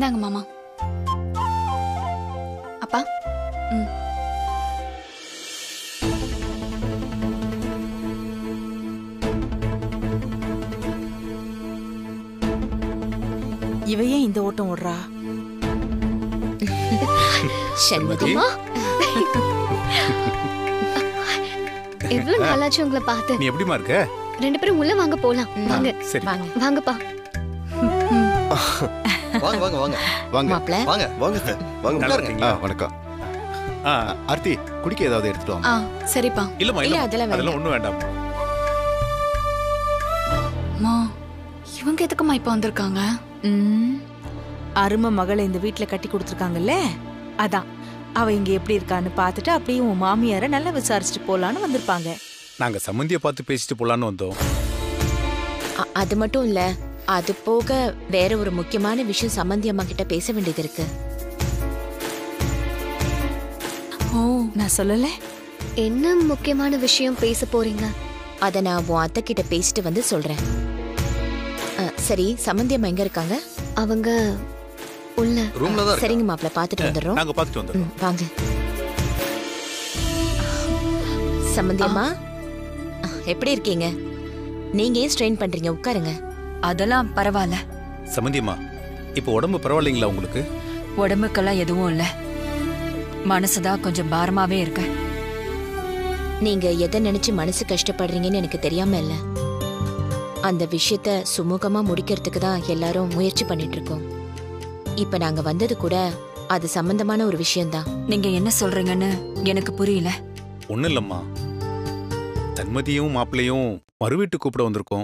இந்தாங்க மாமா அப்பா ம் இவ ஏன் இந்த ஓட்டம் ஓடுறா சண்முகி எவ்வளவு நாளாச்சு உங்களை பார்த்து நீ எப்படிமா இருக்க ரெண்டு பேரும் உள்ள வாங்க போலாம் வாங்க சரி வாங்க வாங்கப்பா வாங்க வாங்க வாங்க வாங்க மாப்ள வாங்க வாங்க சார் வாங்க நல்லா உட்காருங்க. இருக்கீங்களா? ஆ, வணக்கம் ஆ ஆர்த்தி குடிக்க ஏதாவது எடுத்துட்டு வாங்க ஆ சரிப்பா இல்லம்மா இல்ல, இல்ல அதெல்லாம் அதெல்லாம் ஒண்ணும் வேண்டாம் மா இவங்க எதுக்குமா இப்ப வந்திருக்காங்க ம், அருமை மகளை இந்த வீட்ல கட்டி கொடுத்துருக்காங்கல்ல அதான் அவ இங்க எப்படி இருக்கான்னு பார்த்துட்டு அப்படியே உன் மாமியார நல்லா விசாரிச்சுட்டு போலான்னு வந்திருப்பாங்க நாங்க சம்மந்திய பார்த்து பேசிட்டு போலான்னு வந்தோம் அ- அது மட்டும் இல்ல அது போக வேற ஒரு முக்கியமான விஷயம் சம்மந்தி அம்மா கிட்ட பேச வேண்டியது இருக்கு ஓ நான் சொல்லல என்ன முக்கியமான விஷயம் பேச போறீங்க அத நான் உன் அத்தை கிட்ட பேசிட்டு வந்து சொல்றேன் அ, சரி சம்மந்தி அம்மா எங்க இருக்காங்க அவங்க உள்ள ரூம்ல தான் இருக்கு சரிங்க மாப்ள பாத்துட்டு வந்துடுறோம் நாங்க பார்த்துட்டு வந்துடுறோம் ம், வாங்க சம்மந்தி அம்மா எப்படி இருக்கீங்க நீங்க ஏன் ஸ்ட்ரெயின் பண்றீங்க உட்காருங்க அதெல்லாம் பரவாயில்ல சம்மந்தியம்மா இப்போ உடம்பு பரவாயில்லைங்களா உங்களுக்கு உடம்புக்கெல்லாம் எதுவும் இல்ல மனசுதான் கொஞ்சம் பாரமாவே இருக்கு நீங்க எதை நினைச்சு மனசு கஷ்டப்படுறீங்கன்னு எனக்கு தெரியாம இல்ல அந்த விஷயத்த சுமூகமா முடிக்கிறதுக்கு தான் எல்லாரும் முயற்சி பண்ணிட்டு இருக்கோம் இப்ப நாங்க வந்தது கூட அது சம்பந்தமான ஒரு விஷயம்தான் நீங்க என்ன சொல்றீங்கன்னு எனக்கு புரியல ஒண்ணும் இல்லம்மா தன்மதியும் மாப்பிள்ளையும் மறுவீட்டு கூப்பிட வந்திருக்கோம்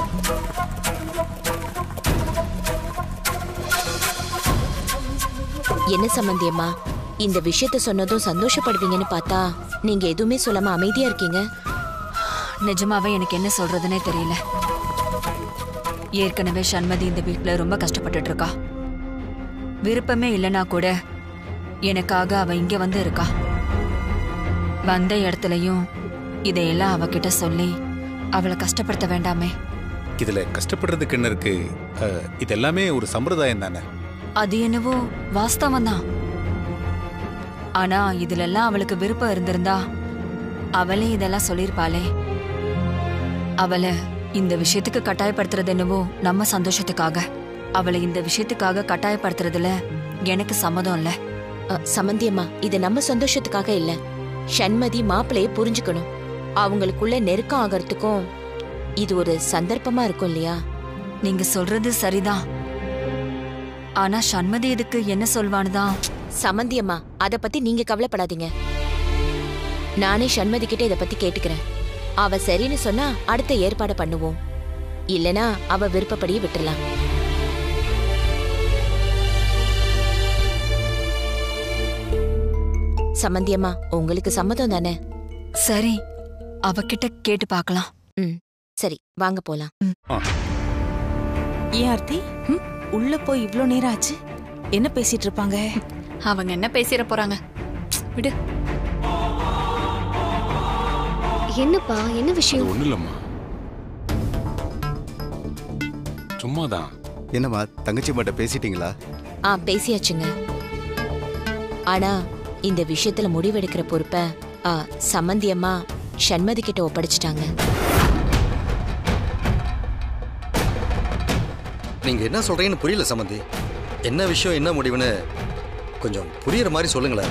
என்ன சம்பந்தியம்மா இந்த விஷயத்த சொன்னதும் சந்தோஷப்படுவீங்கன்னு பார்த்தா நீங்க எதுவுமே சொல்லாம அமைதியா இருக்கீங்க நிஜமாவே எனக்கு என்ன சொல்றதுனே தெரியல ஏற்கனவே சண்மதி இந்த வீட்ல ரொம்ப கஷ்டப்பட்டுட்டு இருக்கா விருப்பமே இல்லனா கூட எனக்காக அவ இங்க வந்து இருக்கா வந்த இடத்துலயும் இதையெல்லாம் அவகிட்ட சொல்லி அவளை கஷ்டப்படுத்த வேண்டாமே இதுல கஷ்டப்படுறதுக்கு என்ன இருக்கு அஹ், இது எல்லாமே ஒரு சம்பிரதாயம் தானே அது என்னவோ வாஸ்தவம் தான் ஆனா இதுல எல்லாம் அவளுக்கு விருப்பம் இருந்திருந்தா அவளே இதெல்லாம் சொல்லிருப்பாளே அவளை இந்த விஷயத்துக்கு கட்டாயப்படுத்துறது என்னவோ நம்ம சந்தோஷத்துக்காக அவளை இந்த விஷயத்துக்காக கட்டாயப்படுத்துறதுல எனக்கு சம்மதம் இல்ல அ, சம்பந்தியம்மா இது நம்ம சந்தோஷத்துக்காக இல்ல ஷண்மதி மாப்பிளைய புரிஞ்சுக்கணும் அவங்களுக்குள்ள நெருக்கம் ஆகறதுக்கும் இது ஒரு சந்தர்ப்பமா இருக்கும் இல்லையா நீங்க சொல்றது சரிதான் ஆனா சண்மதி இதுக்கு என்ன சொல்வானுதான் சமந்தியம்மா அத பத்தி நீங்க கவலைப்படாதீங்க நானே சண்மதி கிட்ட இத பத்தி கேட்டுக்கிறேன் அவ சரின்னு சொன்னா அடுத்த ஏற்பாடு பண்ணுவோம் இல்லனா அவ விருப்பப்படியே விட்டுறலாம் சமந்தியம்மா உங்களுக்கு சம்மதம் தானே சரி அவகிட்ட கேட்டு பார்க்கலாம் ம் சரி வாங்க போலாம் ஏன் ஆர்த்தி ம், உள்ள போய் இவ்ளோ நேரம் ஆச்சு என்ன பேசிட்டு இருப்பாங்க அவங்க என்ன பேசிட போறாங்க விடு என்னப்பா என்ன அது விஷயம் ஒண்ணும் இல்லம்மா சும்மாதான் என்னம்மா தங்கச்சி மாட்ட பேசிட்டீங்களா ஆ பேசியாச்சுங்க ஆனா இந்த விஷயத்துல முடிவெடுக்கிற பொறுப்ப ஆ, சம்மந்தியம்மா சண்மதி கிட்ட ஒப்படைச்சிட்டாங்க நீங்க என்ன சொல்றீங்கன்னு புரியல சம்மந்தி என்ன விஷயம் என்ன முடிவுன்னு கொஞ்சம் புரியுற மாதிரி சொல்லுங்களேன்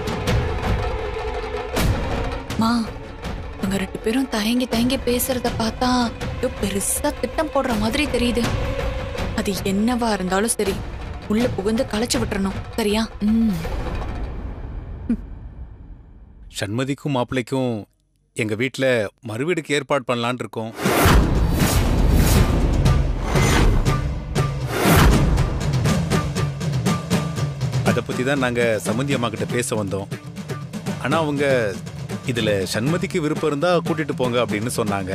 மா இவங்க ரெண்டு பேரும் தயங்கி தயங்கி பேசுறத பார்த்தா ஏதோ பெருசா திட்டம் போடுற மாதிரி தெரியுது அது என்னவா இருந்தாலும் சரி உள்ள புகுந்து களைச்சு விட்டுறணும் சரியா ம் சண்மதிக்கும் மாப்பிள்ளைக்கும் எங்க வீட்ல மறுவீடுக்கு ஏற்பாடு பண்ணலான்னு இருக்கோம் அதை பத்தி தான் நாங்க சம்மந்தி அம்மா கிட்ட பேச வந்தோம் ஆனா அவங்க இதுல சண்மதிக்கு விருப்பம் இருந்தா கூட்டிட்டு போங்க அப்படின்னு சொன்னாங்க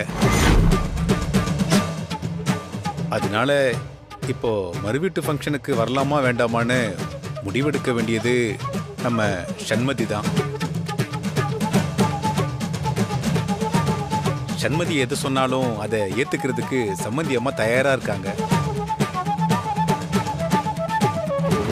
அதனால இப்போ மறுவீட்டு ஃபங்க்ஷனுக்கு வரலாமா வேண்டாமான்னு முடிவெடுக்க வேண்டியது நம்ம சண்மதி தான் சண்மதி எது சொன்னாலும் அதை ஏத்துக்கிறதுக்கு சம்மந்தி அம்மா தயாரா இருக்காங்க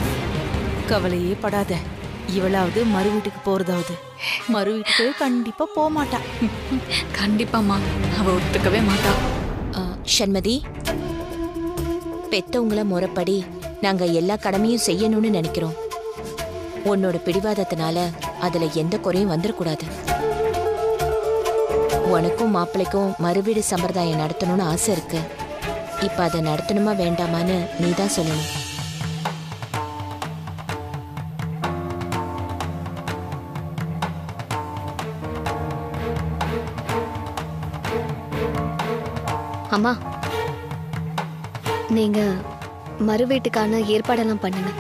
கவலையே படாத இவளாவது மறு வீட்டுக்கு போறதாவது மறு வீட்டுக்கு கண்டிப்பா போக மாட்டா கண்டிப்பாம்மா அவ ஒத்துக்கவே மாட்டா ஆ, சண்மதி பெத்தவங்கள முறைப்படி நாங்க எல்லா கடமையும் செய்யணும்னு நினைக்கிறோம் உன்னோட பிடிவாதத்தினால அதுல எந்த குறையும் வந்துடக்கூடாது உனக்கும் மாப்பிள்ளைக்கும் மறுவீடு சம்பிரதாயம் நடத்தணும்னு ஆசை இருக்கு இப்ப அதை நடத்தணுமா வேண்டாமான்னு நீ தான் சொல்லணும் அம்மா நீங்க மறு வீட்டுக்கான ஏற்பாடெல்லாம் பண்ணுங்க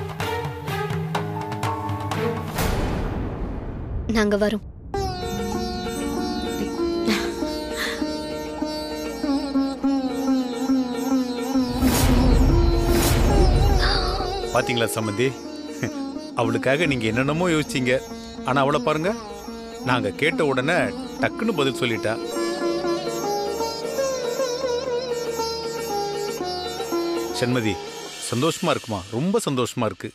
நாங்க வரோம் பாத்தீங்களா சம்மந்தி அவளுக்காக நீங்க என்னென்னமோ யோசிச்சீங்க ஆனா அவளை பாருங்க நாங்க கேட்ட உடனே டக்குன்னு பதில் சொல்லிட்டா சண்மதி சந்தோஷமா இருக்குமா ரொம்ப சந்தோஷமா இருக்கு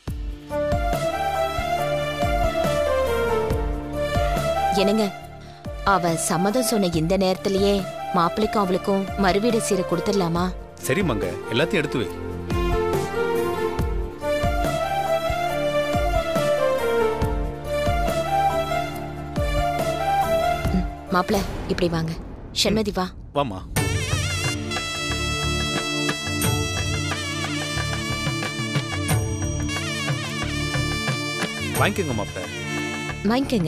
என்னங்க அவ சம்மதம் சொன்ன இந்த நேரத்திலேயே மாப்பிள்ளைக்கும் அவளுக்கும் மறுவீடு சீரை கொடுத்துடலாமா சரி மங்க எல்லாத்தையும் எடுத்து வை மாப்பிள்ள இப்படி வாங்க சண்மதி வா வாமா வாங்கிக்கோங்க மாப்பிள்ள வாங்கிக்கங்க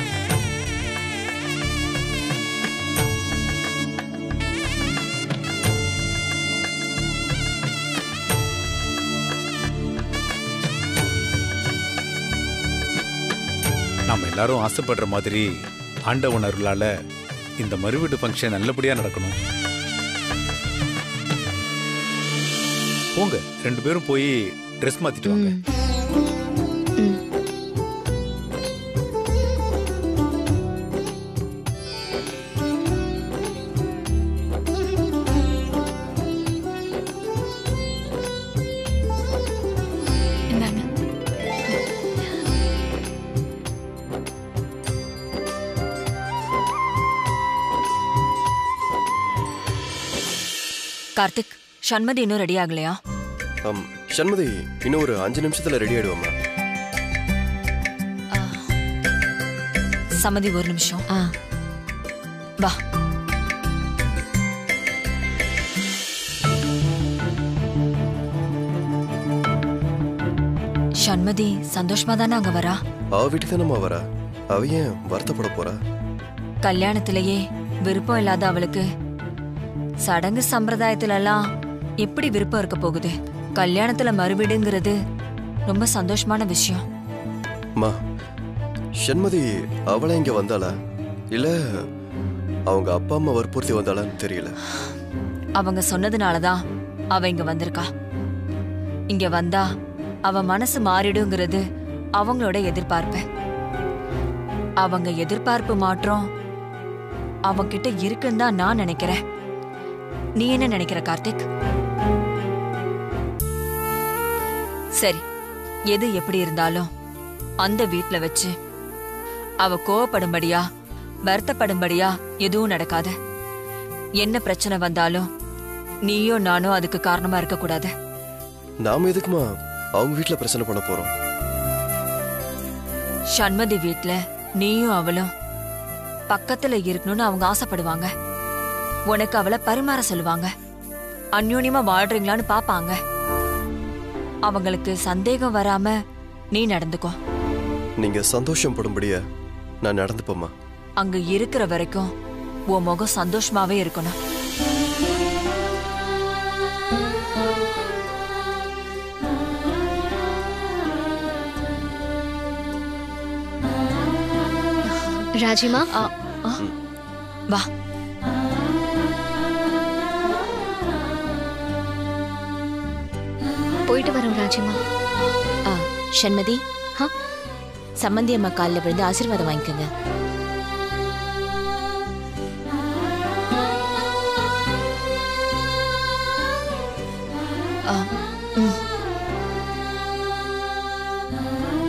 நாம எல்லாரும் ஆசைப்படுற மாதிரி ஆண்டவன் அருளால இந்த மறுவீடு ஃபங்க்ஷன் நல்லபடியா நடக்கணும் போங்க ரெண்டு பேரும் போய் ட்ரெஸ் மாத்திட்டு வாங்க ம். இந்தாங்க கார்த்திக் சண்மதி இன்னும் ரெடி ஆகலையா ஆம் சண்மதி இன்னும் ஒரு அஞ்சு நிமிஷத்துல ரெடி ஆயிடுவாமா சம்மதி ஒரு நிமிஷம் ஆ வா சண்மதி சந்தோஷமா தானே அங்க வரா அவ வீட்டுக்கு தானம்மா வரா அவ ஏன் வருத்தப்பட போறா கல்யாணத்திலேயே விருப்பம் இல்லாத அவளுக்கு சடங்கு சம்பிரதாயத்துல எல்லாம் எப்படி விருப்பம் இருக்க போகுது கல்யாணத்துல மறுவீடுங்கிறது ரொம்ப சந்தோஷமான விஷயம் அம்மா சண்மதி அவளை இங்க வந்தாளா இல்ல அவங்க அப்பா அம்மா வற்புறுத்தி வந்தாளான்னு தெரியல அவங்க சொன்னதுனாலதான் அவ இங்க வந்திருக்கா இங்க வந்தா அவ மனசு மாறிடுங்கிறது அவங்களோட எதிர்பார்ப்பு அவங்க எதிர்பார்ப்பு மாற்றம் அவங்கிட்ட இருக்குன்னு தான் நான் நினைக்கிறேன் நீ என்ன நினைக்கிற கார்த்திக் சரி எது எப்படி இருந்தாலும் அந்த வீட்ல வச்சு அவ கோவப்படும்படியா வருத்தப்படும்படியா எதுவும் நடக்காது என்ன பிரச்சனை வந்தாலும் நீயோ நானோ அதுக்கு காரணமா இருக்க கூடாது நாம எதுக்குமா அவங்க வீட்ல பிரச்சனை பண்ண போறோம் சண்மதி வீட்ல நீயும் அவளும் பக்கத்துல இருக்கணும்னு அவங்க ஆசைப்படுவாங்க உனக்கு அவளை பரிமாற சொல்லுவாங்க அந்யோன்யமா வாழ்றீங்களான்னு பாப்பாங்க அவங்களுக்கு சந்தேகம் வராம நீ நடந்துக்கோ நீங்க சந்தோஷம் படும்படியா நான் நடந்துப்போம்மா அங்க இருக்கிற வரைக்கும் உன் முகம் சந்தோஷமாவே இருக்கணும் ராஜிமா ஆ, ஆ. வா போயிட்டு வரோம் ராஜிமா ஆ சண்மதி ஆ? சம்மந்தி அம்மா காலில் விழுந்து ஆசீர்வாதம் வாங்கிக்கோங்க ஆ, ம்.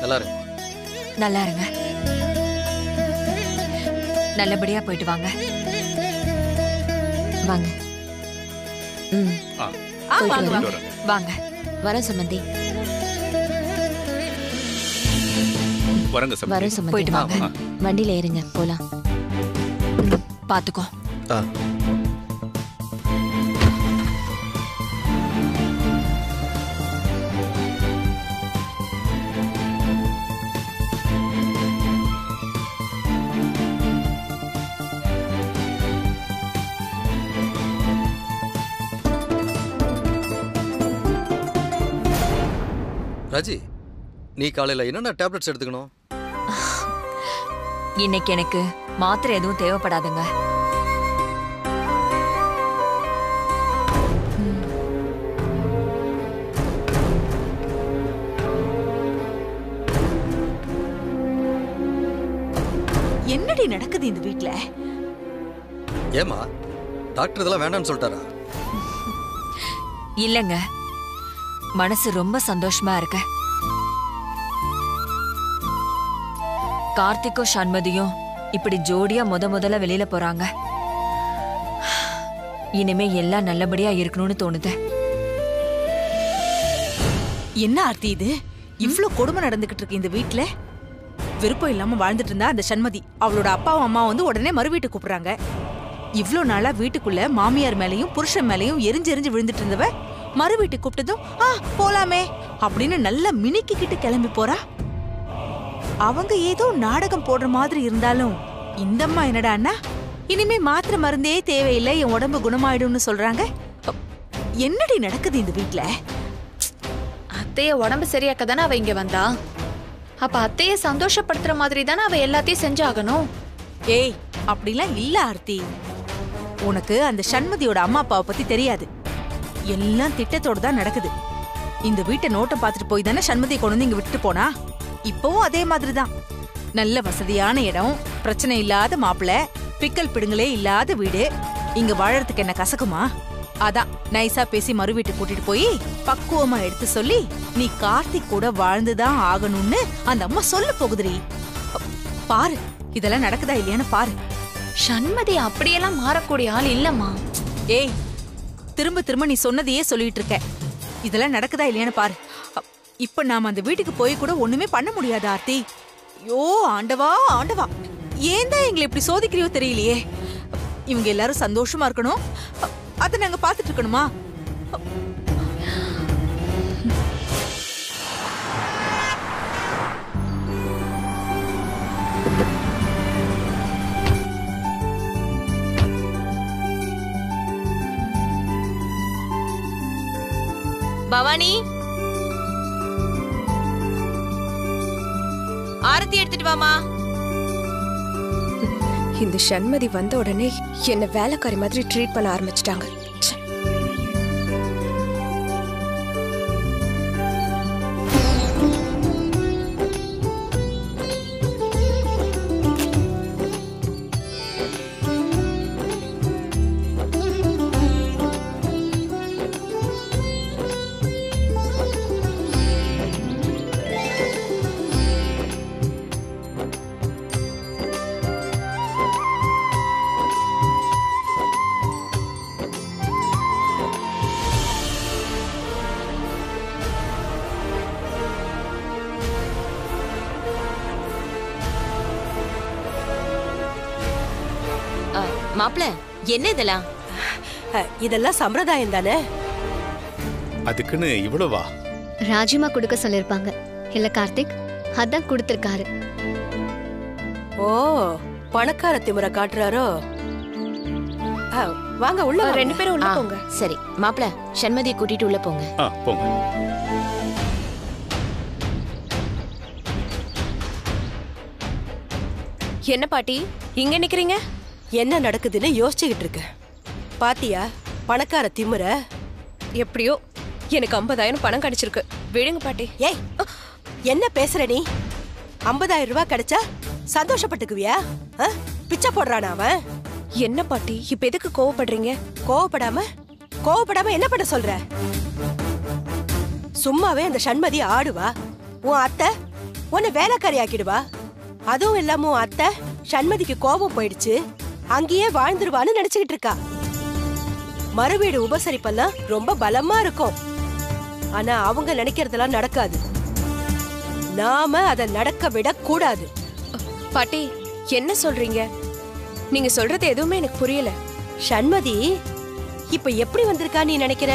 நல்லா இருக்கு நல்லா இருங்க நல்லபடியா போயிட்டு வாங்க வாங்க ம் ஆ ஆ போயிட்டு வாங்க கொண்டு வாங்க வரேன் வாங்க வரேன் சம்மந்தி வரங்க சம்பந்தி வரேன் சம்மந்தி போயிட்டு வாங்க ஆ. வண்டியில ஏறுங்க போலாம் பாத்துக்கோ ஆ ராஜி நீ காலையில் என்னென்ன டேப்லெட்ஸ் எடுத்துக்கணும் இன்னைக்கு எனக்கு மாத்திரை எதுவும் தேவைப்படாதுங்க என்னடி நடக்குது இந்த வீட்ல ஏமா டாக்டர் இதெல்லாம் வேண்டாம்னு சொல்லிட்டாரா இல்லங்க மனசு ரொம்ப சந்தோஷமா இருக்கு கார்த்திக்கும் சண்மதியும் இப்படி ஜோடியா முத முதல்ல வெளியில போறாங்க இனிமே எல்லாம் நல்லபடியா இருக்கணும்னு தோணுது என்ன ஆர்த்தி இது இவ்ளோ கொடுமை நடந்துகிட்டு இருக்கு இந்த வீட்ல விருப்பம் இல்லாம வாழ்ந்துட்டு இருந்தா அந்த சண்மதி அவளோட அப்பாவும் அம்மா வந்து உடனே மறு வீட்டு கூப்பிடுறாங்க இவ்ளோ நாளா வீட்டுக்குள்ள மாமியார் மேலயும் புருஷன் மேலயும் எரிஞ்சு எரிஞ்சு விழுந்துட்டு இருந்தவ மறு வீட்டுக்கு கூப்பிட்டதும் ஆ போலாமே அப்படின்னு நல்லா மினுக்கிக்கிட்டு கிளம்பி போறா அவங்க ஏதோ நாடகம் போடுற மாதிரி இருந்தாலும் இந்த அம்மா என்னடான்னா இனிமே மாத்திரை மருந்தே தேவையில்லை என் உடம்பு குணமாயிடும்னு சொல்றாங்க அப், என்னடி நடக்குது இந்த வீட்ல அத்தைய உடம்பு சரியாக்க தானே அவ இங்க வந்தா அப்ப அத்தைய சந்தோஷப்படுத்துற மாதிரி தானே அவ எல்லாத்தையும் செஞ்சாகணும் ஏய் அப்படிலாம் இல்ல ஆர்த்தி உனக்கு அந்த சண்மதியோட அம்மா அப்பாவை பத்தி தெரியாது எல்லாம் திட்டத்தோட தான் நடக்குது இந்த வீட்டை நோட்டம் பார்த்துட்டு போய் தானே சண்மதியை கொண்டு வந்து இங்க விட்டுட்டு போனா இப்பவும் அதே மாதிரி தான் நல்ல வசதியான இடம் பிரச்சனை இல்லாத மாப்பிள பிக்கல் பிடுங்களே இல்லாத வீடு இங்க வாழறதுக்கு என்ன கசக்குமா அதான் நைஸா பேசி மறு வீட்டுக்கு கூட்டிட்டு போய் பக்குவமா எடுத்து சொல்லி நீ கார்த்திக் கூட வாழ்ந்துதான் ஆகணும்னு அந்த அம்மா சொல்ல போகுதுடி பாரு இதெல்லாம் நடக்குதா இல்லையான்னு பாரு சண்மதி அப்படியெல்லாம் மாறக்கூடிய ஆள் இல்லம்மா ஏய் திரும்ப திரும்ப நீ சொன்னதையே சொல்லிட்டு இருக்க இதெல்லாம் நடக்குதா இல்லையான்னு பாரு அப், இப்ப நாம அந்த வீட்டுக்கு போய் கூட ஒண்ணுமே பண்ண முடியாது ஆர்த்தி ஐயோ ஆண்டவா ஆண்டவா ஏன் தான் எங்களை இப்படி சோதிக்கிறியோ தெரியலையே இவங்க எல்லாரும் சந்தோஷமா இருக்கணும் அ, அதை நாங்க பாத்துட்டு இருக்கணுமா பவானி ஆரத்தி எடுத்துட்டு வாமா இந்த சண்மதி வந்த உடனே என்ன வேலைக்காரி மாதிரி ட்ரீட் பண்ண ஆரம்பிச்சிட்டாங்க மாப்பிள என்ன இதெல்லாம் இதெல்லாம் சம்பிரதாயம் தானே அதுக்குன்னு இவ்வளவா ராஜிமா கொடுக்க சொல்லிருப்பாங்க இல்ல கார்த்திக் அதான் கொடுத்திருக்காரு ஓ பணக்கார திமுறை காட்டுறாரோ ஆ, வாங்க உள்ள வாங்க. ரெண்டு பேரும் உள்ள ஆ, போங்க சரி மாப்பிள சண்மதியை கூட்டிட்டு உள்ள போங்க ஆ போங்க என்ன பாட்டி இங்க நிக்கிறீங்க என்ன நடக்குதுன்னு யோசிச்சுக்கிட்டு இருக்க பாத்தியா பணக்கார திமுற எப்படியோ எனக்கு ஐம்பதாயிரம் பணம் கிடைச்சிருக்கு விடுங்க பாட்டி ஏய் என்ன பேசுற நீ ஐம்பதாயிரம் ரூபாய் கிடைச்சா சந்தோஷப்பட்டுக்குவியா ஆ? பிச்சை போடுறானா அவன் என்ன பாட்டி இப்ப எதுக்கு கோவப்படுறீங்க கோவப்படாம கோவப்படாம என்ன பண்ண சொல்ற சும்மாவே அந்த சண்மதி ஆடுவா உன் அத்தை உன்னை வேலைக்காரி ஆக்கிடுவா அதுவும் இல்லாம உன் அத்தை சண்மதிக்கு கோபம் போயிடுச்சு அங்கேயே வாழ்ந்துருவான்னு நினைச்சுக்கிட்டு இருக்கா மறுவீடு உபசரிப்பெல்லாம் ரொம்ப பலமா இருக்கும் ஆனா அவங்க நினைக்கிறதெல்லாம் நடக்காது நாம அதை நடக்க விடக்கூடாது பாட்டி என்ன சொல்றீங்க நீங்க சொல்றது எதுவுமே எனக்கு புரியல சண்மதி இப்ப எப்படி வந்திருக்கா நீ நினைக்கிற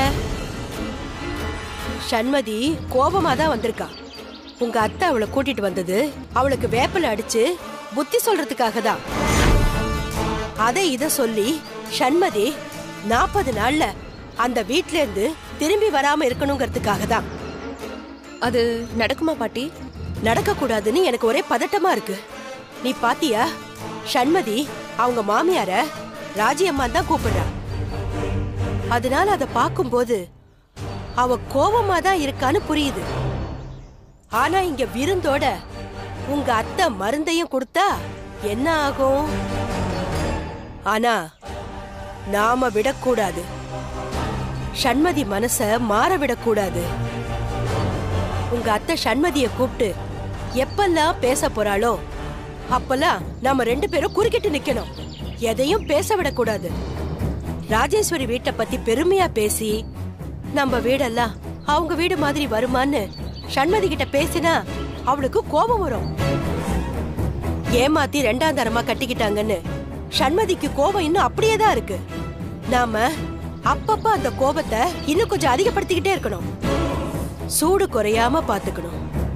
சண்மதி கோபமா தான் வந்திருக்கா உங்க அத்தை அவளை கூட்டிட்டு வந்தது அவளுக்கு வேப்பல அடிச்சு புத்தி சொல்றதுக்காக தான் அதை இத சொல்லி சண்மதி நாற்பது நாள்ல அந்த வீட்ல இருந்து திரும்பி வராம இருக்கணுங்கிறதுக்காக தான் அது நடக்குமா பாட்டி நடக்க கூடாதுன்னு எனக்கு ஒரே பதட்டமா இருக்கு நீ பாத்தியா சண்மதி அவங்க மாமியார ராஜியம்மா தான் கூப்பிடுறா அதனால அதை பார்க்கும்போது அவ கோபமா தான் இருக்கான்னு புரியுது ஆனா இங்க விருந்தோட உங்க அத்தை மருந்தையும் கொடுத்தா என்ன ஆகும் ஆனா நாம விடக்கூடாது சண்மதி மனச மாற விடக்கூடாது உங்க அத்தை சண்மதிய கூப்பிட்டு எப்பெல்லாம் பேச போறாளோ அப்பெல்லாம் நாம ரெண்டு பேரும் குறுக்கிட்டு நிக்கணும் எதையும் பேச விடக்கூடாது ராஜேஸ்வரி வீட்டை பத்தி பெருமையா பேசி நம்ம வீடெல்லாம் அவங்க வீடு மாதிரி வருமான்னு சண்மதி கிட்ட பேசினா அவளுக்கு கோபம் வரும் ஏமாத்தி ரெண்டாம் தரமா கட்டிக்கிட்டாங்கன்னு சண்மதிக்கு கோபம் இன்னும் அப்படியே தான் இருக்கு நாம அப்பப்ப அந்த கோபத்தை இன்னும் கொஞ்சம் அதிகப்படுத்திக்கிட்டே இருக்கணும் சூடு குறையாம பாத்துக்கணும்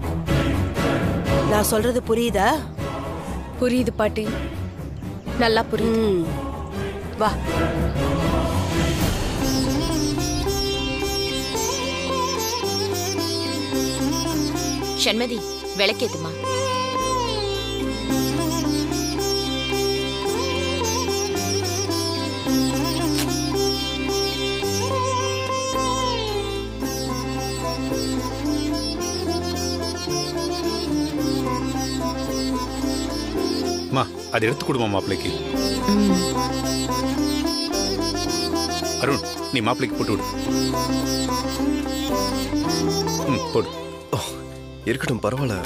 நான் சொல்றது புரியுதா புரியுது பாட்டி நல்லா புரியுது வா சண்மதி விளக்கேத்துமா அம்மா அதை எடுத்து கொடுமா மாப்பிள்ளைக்கு அருண் நீ மாப்பிள்ளைக்கு போட்டு விடு ம் போடு இருக்கட்டும் பரவாயில்ல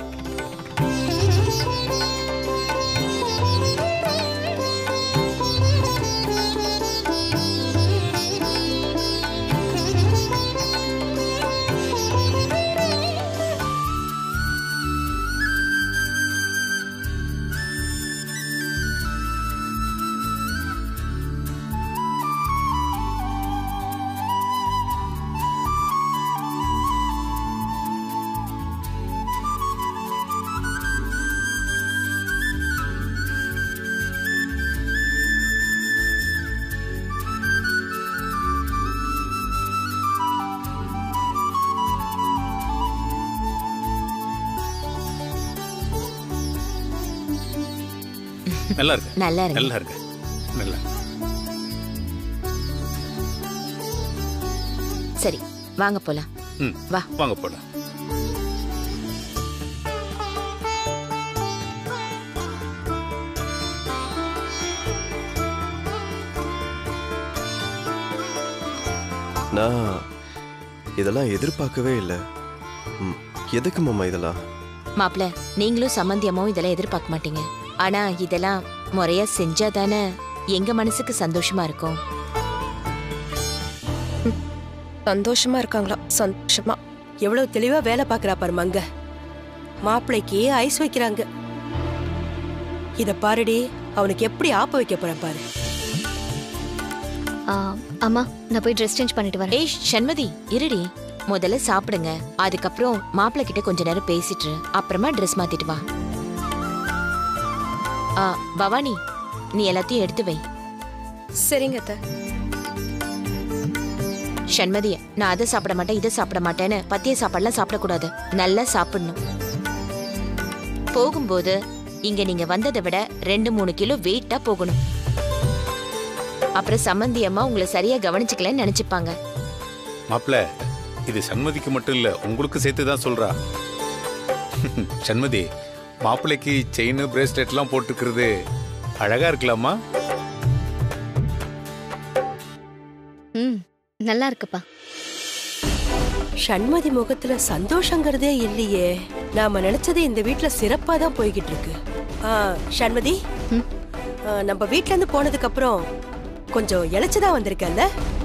நல்லா இருக்கு நல்லா இருக்கு நல்லா இருக்கு நல்லா சரி வாங்க போலாம் ம் வா வாங்க போலாம் நான் இதெல்லாம் எதிர்பார்க்கவே இல்லை ம், எதுக்கு மாமா இதெல்லாம் மாப்பிள நீங்களும் சம்மந்தியமும் இதெல்லாம் எதிர்பார்க்க மாட்டீங்க ஆனா இதெல்லாம் முறையா செஞ்சா தானே எங்க மனசுக்கு சந்தோஷமா இருக்கும் சந்தோஷமா இருக்காங்களா சந்தோஷமா எவ்வளவு தெளிவா வேலை பாக்குறா பாரு மங்க மாப்பிள்ளைக்கு ஐஸ் வைக்கிறாங்க இத பாருடி அவனுக்கு எப்படி ஆப்ப வைக்க போறேன் பாரு ஆ, அம்மா நான் போய் ட்ரெஸ் சேஞ்ச் பண்ணிட்டு வரேன் ஏய் சண்மதி இருடி முதல்ல சாப்பிடுங்க அதுக்கப்புறம் மாப்பிள்ளை கிட்ட கொஞ்ச நேரம் பேசிட்டு அப்புறமா ட்ரெஸ் மாத்திட்டு வா ஆ, பவானி நீ எல்லாத்தையும் எடுத்து வை சரிங்க அத்தை சண்மதி நான் அதை சாப்பிட மாட்டேன் இதை சாப்பிட மாட்டேன்னு பத்திய சாப்பாடுலாம் சாப்பிடக்கூடாது நல்லா சாப்பிடணும் போகும்போது இங்க நீங்க வந்ததை விட ரெண்டு மூணு கிலோ வெயிட்டா போகணும் அப்புறம் சம்மந்தி அம்மா உங்களை சரியா கவனிச்சுக்கலன்னு நினைச்சுப்பாங்க மாப்பிள்ள இது சண்மதிக்கு மட்டும் இல்ல உங்களுக்கு சேர்த்து தான் சொல்றா சண்மதி மாப்பிள்ளைக்கு செயின் பிரேஸ்லெட்லாம் போட்டுக்கிறது அழகா இருக்கலாமா ம் நல்லா இருக்குப்பா ஷண்மதி முகத்துல சந்தோஷங்கிறதே இல்லையே நாம நினைச்சது இந்த வீட்ல சிறப்பா தான் போய்கிட்டு இருக்கு ஆ, ஷண்மதி ஆ, நம்ம வீட்ல இருந்து போனதுக்கு அப்புறம் கொஞ்சம் இழைச்சுதான் வந்திருக்கல்ல